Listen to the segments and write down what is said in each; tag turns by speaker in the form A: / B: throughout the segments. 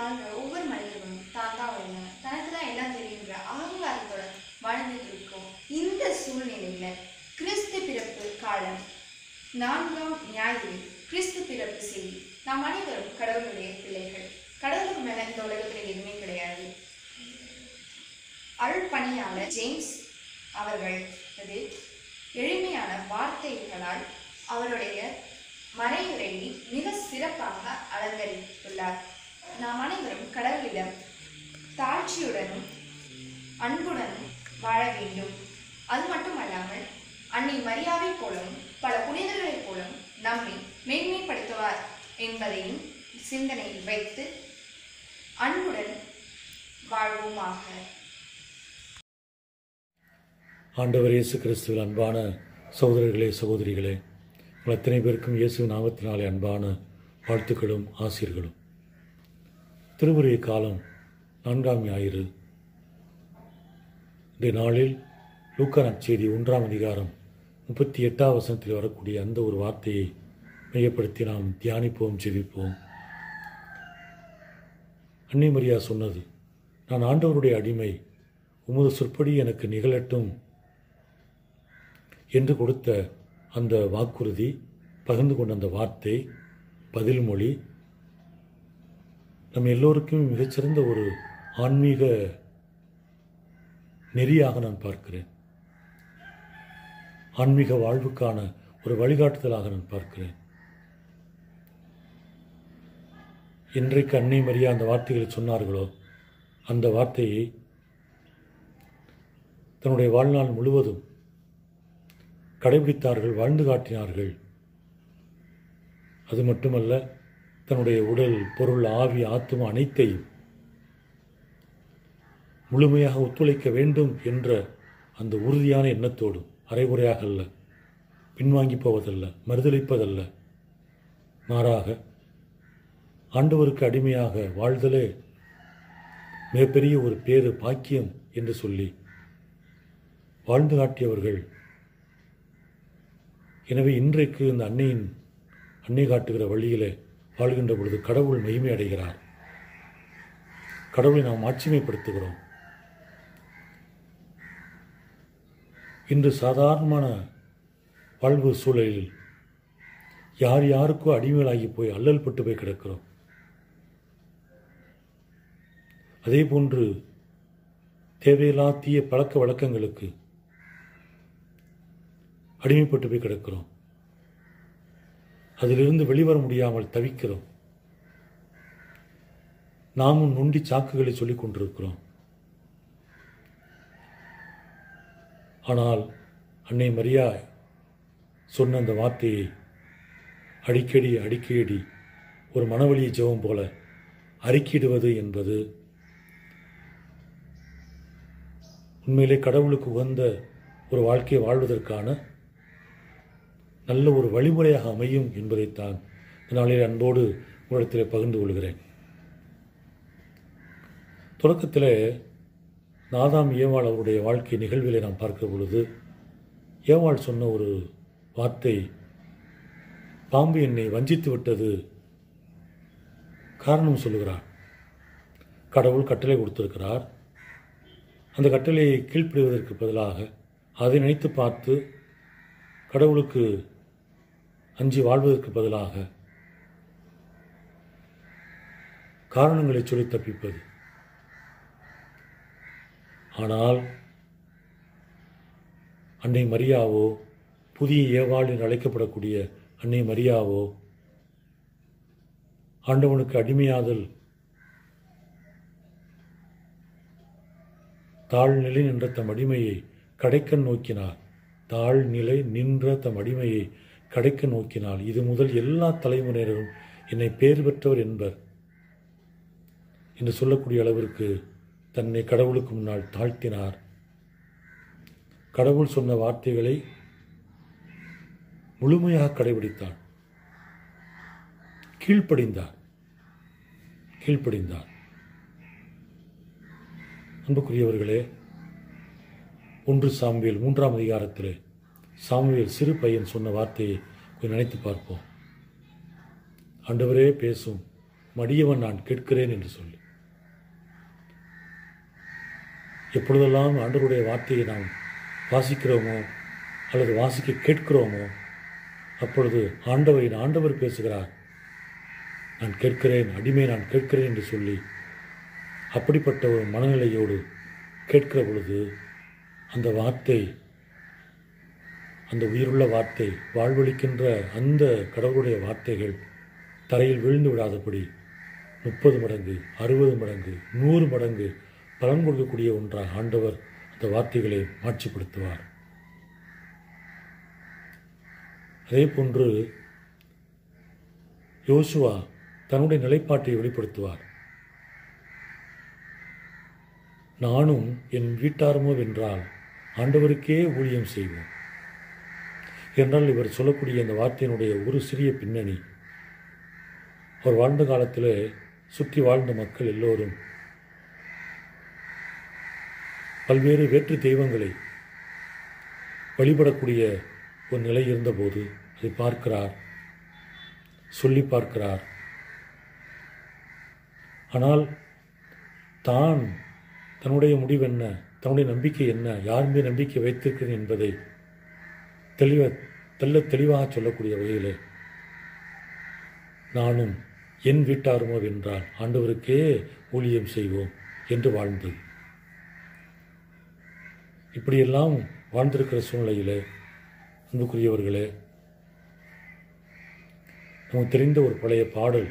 A: வாழ்ற ஒவ்வொரு மனிதர்களும் தான் தான் ஒண்ணு தனக்கு தான் எல்லாம் தெரியுங்கிற அகங்காரத்தோட வாழ்ந்துட்டு இருக்கோம் இந்த சூழ்நிலையில கிறிஸ்து பிறப்பு காலம் நான்காம் ஞாயிறு கிறிஸ்து பிறப்பு செய்தி நாம் அனைவரும் கடவுளுடைய பிள்ளைகள் கடவுளுக்கு மேல இந்த உலகத்துல எதுவுமே கிடையாது அருள்பணியாளர் ஜேம்ஸ் அவர்கள் அது எளிமையான வார்த்தைகளால் அவருடைய மறையுரையை மிக சிறப்பாக அலங்கரித்துள்ளார் நாம் அனைவரும் கடவுளிடம் தாழ்ச்சியுடனும் அன்புடனும் வாழ வேண்டும் அது மட்டுமல்லாமல் அன்னை மரியாதை போலவும் பல புனிதர்களைப் போலவும் நம்மை மேன்மைப்படுத்துவார் என்பதையும் சிந்தனையில் வைத்து அன்புடன் வாழ்வோமாக
B: ஆண்டவர் இயேசு கிறிஸ்துவில் அன்பான சகோதரர்களே சகோதரிகளே உங்கள் அத்தனை பேருக்கும் இயேசு நாமத்தினாலே அன்பான வாழ்த்துக்களும் ஆசீர்களும் திருமுறை காலம் நான்காம் ஞாயிறு இந்த நாளில் லூக்கா நற்செய்தி ஒன்றாம் அதிகாரம் முப்பத்தி எட்டாம் வசனத்தில் வரக்கூடிய அந்த ஒரு வார்த்தையை மையப்படுத்தி நாம் தியானிப்போம் ஜெபிப்போம் அன்னை மரியா சொன்னது நான் ஆண்டவருடைய அடிமை உமது சொற்படி எனக்கு நிகழட்டும் என்று கொடுத்த அந்த வாக்குறுதி பகிர்ந்து கொண்ட அந்த வார்த்தை பதில் மொழி நம் எல்லோருக்கும் மிகச்சிறந்த ஒரு ஆன்மீக நெறியாக நான் பார்க்கிறேன் ஆன்மீக வாழ்வுக்கான ஒரு வழிகாட்டுதலாக நான் பார்க்கிறேன் இன்றைக்கு அன்னை மரியா அந்த வார்த்தைகளை சொன்னார்களோ அந்த வார்த்தையை தன்னுடைய வாழ்நாள் முழுவதும் கடைபிடித்தார்கள் வாழ்ந்து காட்டினார்கள் அது மட்டுமல்ல தன்னுடைய உடல் பொருள் ஆவி ஆத்துமா அனைத்தையும் முழுமையாக ஒத்துழைக்க வேண்டும் என்ற அந்த உறுதியான எண்ணத்தோடும் அரைகுறையாக அல்ல பின்வாங்கி போவதல்ல மறுதளிப்பதல்ல மாறாக ஆண்டவருக்கு அடிமையாக வாழ்தலே மிகப்பெரிய ஒரு பேரு பாக்கியம் என்று சொல்லி வாழ்ந்து காட்டியவர்கள் எனவே இன்றைக்கு இந்த அன்னையின் அன்னை காட்டுகிற வழியிலே வாழ்கின்ற பொழுது கடவுள் மகிமை அடைகிறார் கடவுளை நாம் ஆட்சிமைப்படுத்துகிறோம் இன்று சாதாரணமான வாழ்வு சூழலில் யார் யாருக்கோ அடிமைகளாகி போய் அல்லல் பட்டு போய் கிடக்கிறோம் அதே போன்று தேவையில்லா தீய பழக்க வழக்கங்களுக்கு அடிமைப்பட்டு போய் கிடக்கிறோம் அதிலிருந்து வெளிவர முடியாமல் தவிக்கிறோம் நாமும் நொண்டி சாக்குகளை சொல்லிக் கொண்டிருக்கிறோம் ஆனால் அன்னை மரியா சொன்ன அந்த வார்த்தையை அடிக்கடி அடிக்கடி ஒரு மனவழியை ஜெபம் போல அறிக்கையிடுவது என்பது உண்மையிலே கடவுளுக்கு உகந்த ஒரு வாழ்க்கையை வாழ்வதற்கான நல்ல ஒரு வழிமுறையாக அமையும் என்பதைத்தான் இந்த நாளில் அன்போடு உங்களிடத்தில் பகிர்ந்து கொள்கிறேன் தொடக்கத்தில் நாதாம் ஏவாள் அவருடைய வாழ்க்கை நிகழ்விலே நாம் பார்க்கிற பொழுது ஏவாள் சொன்ன ஒரு வார்த்தை பாம்பு என்னை வஞ்சித்து விட்டது காரணம் சொல்லுகிறார் கடவுள் கட்டளை கொடுத்திருக்கிறார் அந்த கட்டளையை கீழ்ப்படிவதற்கு பதிலாக அதை நினைத்து பார்த்து கடவுளுக்கு அஞ்சி வாழ்வதற்கு பதிலாக காரணங்களை சொல்லி தப்பிப்பது ஆனால் அன்னை மரியாவோ புதிய ஏவாள் என்று அழைக்கப்படக்கூடிய அன்னை மரியாவோ ஆண்டவனுக்கு அடிமையாதல் தாழ்நிலை நின்ற தம் அடிமையை கடைக்கண் நோக்கினார் தாழ்நிலை நின்ற தம் அடிமையை கடைக்க நோக்கினாள் இது முதல் எல்லா தலைமுறையினரும் என்னை பேர் பெற்றவர் என்பர் என்று சொல்லக்கூடிய அளவிற்கு தன்னை கடவுளுக்கு முன்னால் தாழ்த்தினார் கடவுள் சொன்ன வார்த்தைகளை முழுமையாக கடைபிடித்தார் கீழ்ப்படிந்தார் கீழ்ப்படிந்தார் அன்புக்குரியவர்களே ஒன்று சாமுவேல் மூன்றாம் அதிகாரத்திலே சாமுவேல் சிறு பையன் சொன்ன வார்த்தையை கொஞ்சம் நினைத்து பார்ப்போம் ஆண்டவரே பேசும் மடியவன் நான் கேட்கிறேன் என்று சொல்லி எப்பொழுதெல்லாம் ஆண்டவருடைய வார்த்தையை நாம் வாசிக்கிறோமோ அல்லது வாசிக்க கேட்கிறோமோ அப்பொழுது ஆண்டவரின் ஆண்டவர் பேசுகிறார் நான் கேட்கிறேன் அடிமை நான் கேட்கிறேன் என்று சொல்லி அப்படிப்பட்ட ஒரு மனநிலையோடு கேட்கிற பொழுது அந்த வார்த்தை அந்த உயிருள்ள வார்த்தை வாழ்வளிக்கின்ற அந்த கடவுளுடைய வார்த்தைகள் தரையில் விழுந்து விடாதபடி முப்பது மடங்கு அறுபது மடங்கு நூறு மடங்கு பலன் கொடுக்கக்கூடிய ஒன்றாக ஆண்டவர் அந்த வார்த்தைகளை மாட்சிப்படுத்துவார் அதே போன்று யோசுவா தன்னுடைய நிலைப்பாட்டை வெளிப்படுத்துவார் நானும் என் வீட்டாருமோ வென்றால் ஆண்டவருக்கே ஊழியம் செய்வோம் என்றால் இவர் சொல்லக்கூடிய அந்த வார்த்தையினுடைய ஒரு சிறிய பின்னணி அவர் வாழ்ந்த காலத்தில் சுற்றி வாழ்ந்த மக்கள் எல்லோரும் பல்வேறு வேற்று தெய்வங்களை வழிபடக்கூடிய ஒரு நிலை இருந்தபோது அதை பார்க்கிறார் சொல்லி பார்க்கிறார் ஆனால் தான் தன்னுடைய முடிவு என்ன தன்னுடைய நம்பிக்கை என்ன யார் மீது நம்பிக்கை வைத்திருக்கிறேன் என்பதை தெளிவ தெல்ல தெளிவாக சொல்லக்கூடிய வகையில் நானும் என் வீட்டாருமோ வென்றால் ஆண்டவருக்கே ஊழியம் செய்வோம் என்று வாழ்ந்தது இப்படியெல்லாம் வாழ்ந்திருக்கிற சூழ்நிலையில் அன்புக்குரியவர்களே நமக்கு தெரிந்த ஒரு பழைய பாடல்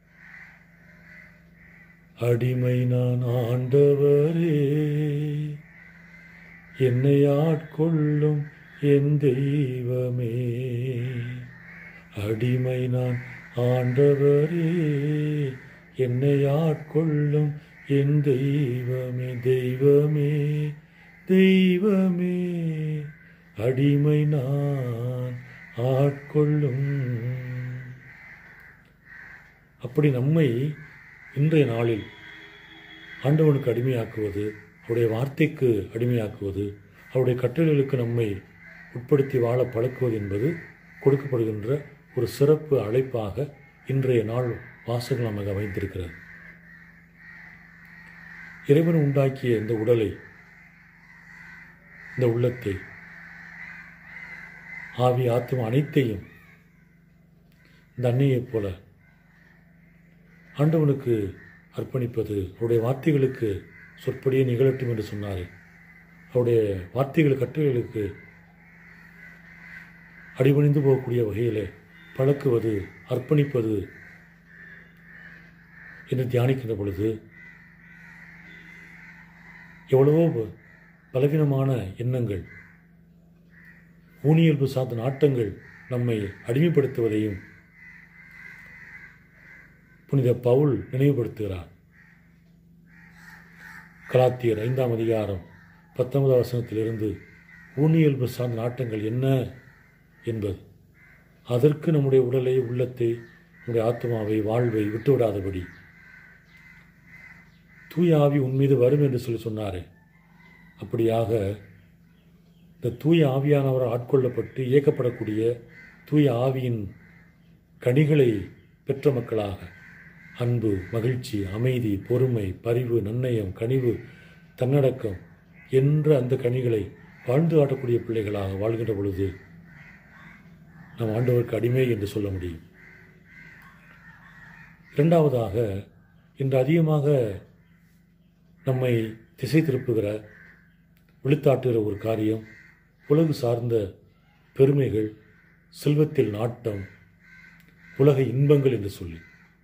B: அடிமை நான் ஆண்டவரே என்னை ஆட்கொள்ளும் என் தெய்வமே அடிமை நான் ஆண்டவரே என்னை ஆட்கொள்ளும் என் தெய்வமே தெய்வமே தெய்வமே அடிமை நான் ஆட்கொள்ளும் அப்படி நம்மை இன்றைய நாளில் ஆண்டவனுக்கு அடிமையாக்குவது அவருடைய வார்த்தைக்கு அடிமையாக்குவது அவருடைய கட்டளைகளுக்கு நம்மை உட்படுத்தி வாழ பழக்குவது என்பது கொடுக்கப்படுகின்ற ஒரு சிறப்பு அழைப்பாக இன்றைய நாள் வாசகம் நமக்கு அமைந்திருக்கிறது இறைவன் உண்டாக்கிய இந்த உடலை இந்த உள்ளத்தை ஆவி ஆத்மா அனைத்தையும் இந்த அன்னையைப் போல ஆண்டவனுக்கு அர்ப்பணிப்பது அவருடைய வார்த்தைகளுக்கு சொற்படியே நிகழட்டும் என்று சொன்னார் அவருடைய வார்த்தைகள் கட்டுரைகளுக்கு அடிபணிந்து போகக்கூடிய வகையில் பழக்குவது அர்ப்பணிப்பது என்று தியானிக்கின்ற பொழுது எவ்வளவோ பலவீனமான எண்ணங்கள் ஊனியல்பு சார்ந்த நாட்டங்கள் நம்மை அடிமைப்படுத்துவதையும் புனித பவுல் நினைவுபடுத்துகிறார் கலாத்தியர் ஐந்தாம் அதிகாரம் பத்தொன்பதாம் வசனத்திலிருந்து ஊனியல்பு சார்ந்த நாட்டங்கள் என்ன என்பது அதற்கு நம்முடைய உடலை உள்ளத்தை நம்முடைய ஆத்மாவை வாழ்வை விட்டுவிடாதபடி தூய ஆவி உன் மீது வரும் என்று சொல்லி சொன்னாரே அப்படியாக இந்த தூய ஆவியானவர் ஆட்கொள்ளப்பட்டு இயக்கப்படக்கூடிய தூய ஆவியின் கனிகளை பெற்ற மக்களாக அன்பு மகிழ்ச்சி அமைதி பொறுமை பரிவு நன்னயம் கனிவு தன்னடக்கம் என்ற அந்த கனிகளை வாழ்ந்து காட்டக்கூடிய பிள்ளைகளாக வாழ்கின்ற பொழுது நம் ஆண்டவருக்கு அடிமை என்று சொல்ல முடியும் இரண்டாவதாக இன்று அதிகமாக நம்மை திசை திருப்புகிற விழுத்தாட்டுகிற ஒரு காரியம் உலகு சார்ந்த பெருமைகள் செல்வத்தில் நாட்டம் உலக இன்பங்கள் என்று சொல்லி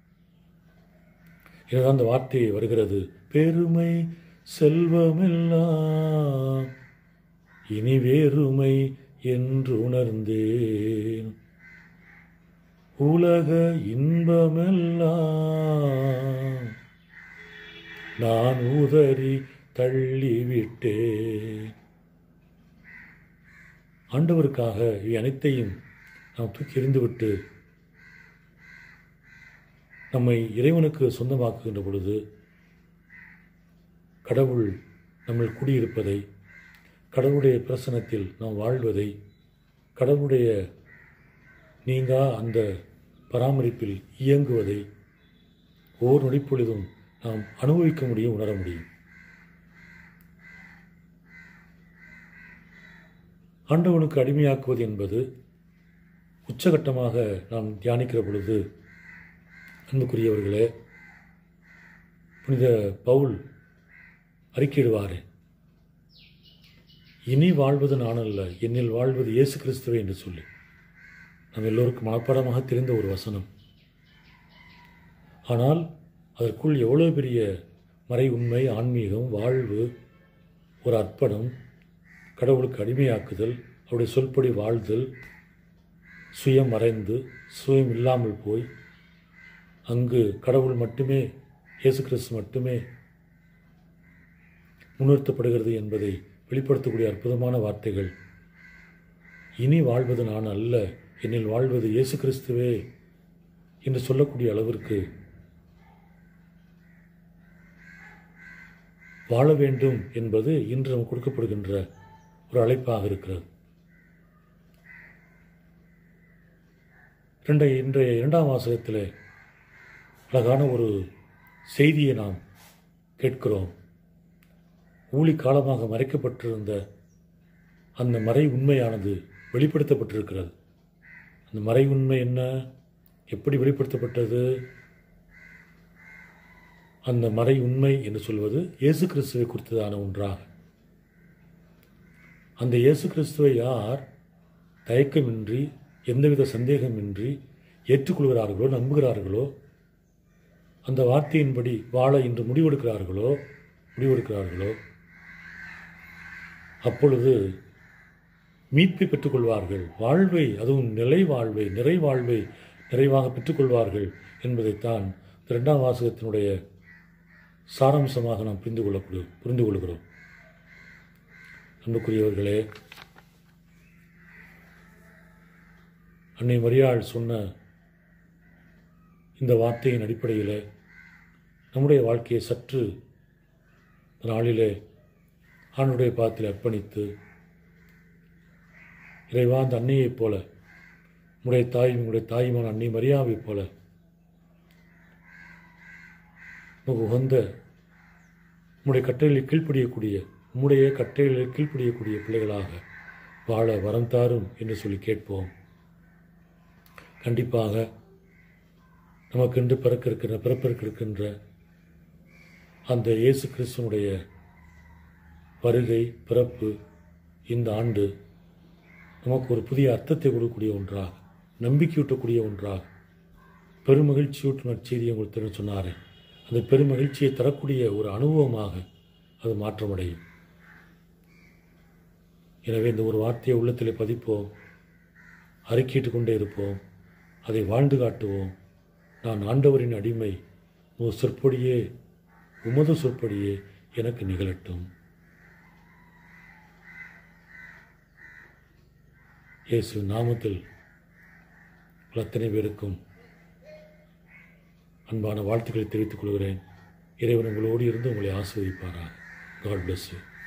B: எனதான் அந்த வார்த்தை வருகிறது பெருமை செல்வமெல்லாம் இனி வேறுமை என்று உணர்ந்தேன் உலக இன்பமெல்லாம் நான் உதறி தள்ளிவிட்டேன் ஆண்டவருக்காக இவை அனைத்தையும் நாம் தூக்கி எறிந்துவிட்டு நம்மை இறைவனுக்கு சொந்தமாக்குகின்ற பொழுது கடவுள் நம்மில் குடியிருப்பதை கடவுளுடைய பிரசனத்தில் நாம் வாழ்வதை கடவுளுடைய நீங்கா அந்த பராமரிப்பில் இயங்குவதை ஓர் நொடிப்பொழுதும் நாம் அனுபவிக்க முடியும் உணர முடியும் ஆண்டவனுக்கு அடிமையாக்குவது என்பது உச்சகட்டமாக நாம் தியானிக்கிற பொழுது அன்புக்குரியவர்களே புனித பவுல் அறிக்கையிடுவாரே இனி வாழ்வது நான் அல்ல என்னில் வாழ்வது இயேசு கிறிஸ்துவே என்று சொல்லி நம் எல்லோருக்கும் மனப்பாடமாக தெரிந்த ஒரு வசனம் ஆனால் அதற்குள் எவ்வளோ பெரிய மறை உண்மை ஆன்மீகம் வாழ்வு ஒரு அர்ப்பணம் கடவுளுக்கு அடிமையாக்குதல் அவருடைய சொல்படி வாழ்தல் சுயம் மறைந்து சுயம் இல்லாமல் போய் அங்கு கடவுள் மட்டுமே இயேசு கிறிஸ்து மட்டுமே முன்னிறுத்தப்படுகிறது என்பதை வெளிப்படுத்தக்கூடிய அற்புதமான வார்த்தைகள் இனி வாழ்வது நான் அல்ல என்னில் வாழ்வது இயேசு கிறிஸ்துவே என்று சொல்லக்கூடிய அளவிற்கு வாழ வேண்டும் என்பது இன்று நமக்கு கொடுக்கப்படுகின்ற ஒரு அழைப்பாக இருக்கிறது இரண்டை இன்றைய இரண்டாம் வாசகத்தில் அழகான ஒரு செய்தியை நாம் கேட்கிறோம் ஊழி காலமாக மறைக்கப்பட்டிருந்த அந்த மறை உண்மையானது வெளிப்படுத்தப்பட்டிருக்கிறது அந்த மறை உண்மை என்ன எப்படி வெளிப்படுத்தப்பட்டது அந்த மறை உண்மை என்று சொல்வது இயேசு கிறிஸ்துவை குறித்ததான ஒன்றாக அந்த இயேசு கிறிஸ்துவை யார் தயக்கமின்றி எந்தவித சந்தேகமின்றி ஏற்றுக்கொள்கிறார்களோ நம்புகிறார்களோ அந்த வார்த்தையின்படி வாழ இன்று முடிவெடுக்கிறார்களோ முடிவெடுக்கிறார்களோ அப்பொழுது மீட்பை பெற்றுக்கொள்வார்கள் வாழ்வை அதுவும் நிலை வாழ்வை நிறை வாழ்வை நிறைவாக பெற்றுக்கொள்வார்கள் என்பதைத்தான் இந்த இரண்டாம் வாசகத்தினுடைய சாராம்சமாக நாம் புரிந்து கொள்ளக்கூடிய புரிந்து கொள்கிறோம் அன்புக்குரியவர்களே அன்னை மரியாள் சொன்ன இந்த வார்த்தையின் அடிப்படையில் நம்முடைய வாழ்க்கையை சற்று நாளிலே ஆணுடைய பாதத்தில் அர்ப்பணித்து இறைவா அந்த அன்னையைப் போல உடைய தாய் உங்களுடைய தாயுமான அன்னை மரியாவைப் போல உமக்கு உகந்த உம்முடைய கட்டளைகளை கீழ்ப்படியக்கூடிய உம்முடைய கட்டளைகளை கீழ்ப்படியக்கூடிய பிள்ளைகளாக வாழ வரம் தாரும் என்று சொல்லி கேட்போம் கண்டிப்பாக நமக்கென்று பிறக்க இருக்கின்ற பிறப்பிற்கு இருக்கின்ற அந்த இயேசு கிறிஸ்துவனுடைய வருகை பிறப்பு இந்த ஆண்டு நமக்கு ஒரு புதிய அர்த்தத்தை கொடுக்கக்கூடிய ஒன்றாக நம்பிக்கையூட்டக்கூடிய ஒன்றாக பெருமகிழ்ச்சியூட்டும் நற்செய்தியை உங்களுக்கு சொன்னாரே அந்த பெருமகிழ்ச்சியை தரக்கூடிய ஒரு அனுபவமாக அது மாற்றமடையும் எனவே இந்த ஒரு வார்த்தையை உள்ளத்தில் பதிப்போம் அறிக்கையிட்டு கொண்டே இருப்போம் அதை வாழ்ந்து காட்டுவோம் நான் ஆண்டவரின் அடிமை உமது சொற்படியே உமது சொற்படியே எனக்கு நிகழட்டும் இயேசு நாமத்தில் உங்கள் அத்தனை பேருக்கும் அன்பான வாழ்த்துக்களை தெரிவித்துக் கொள்கிறேன் இறைவன் உங்களோடு இருந்து உங்களை ஆஸ்வதிப்பாராக காட் bless you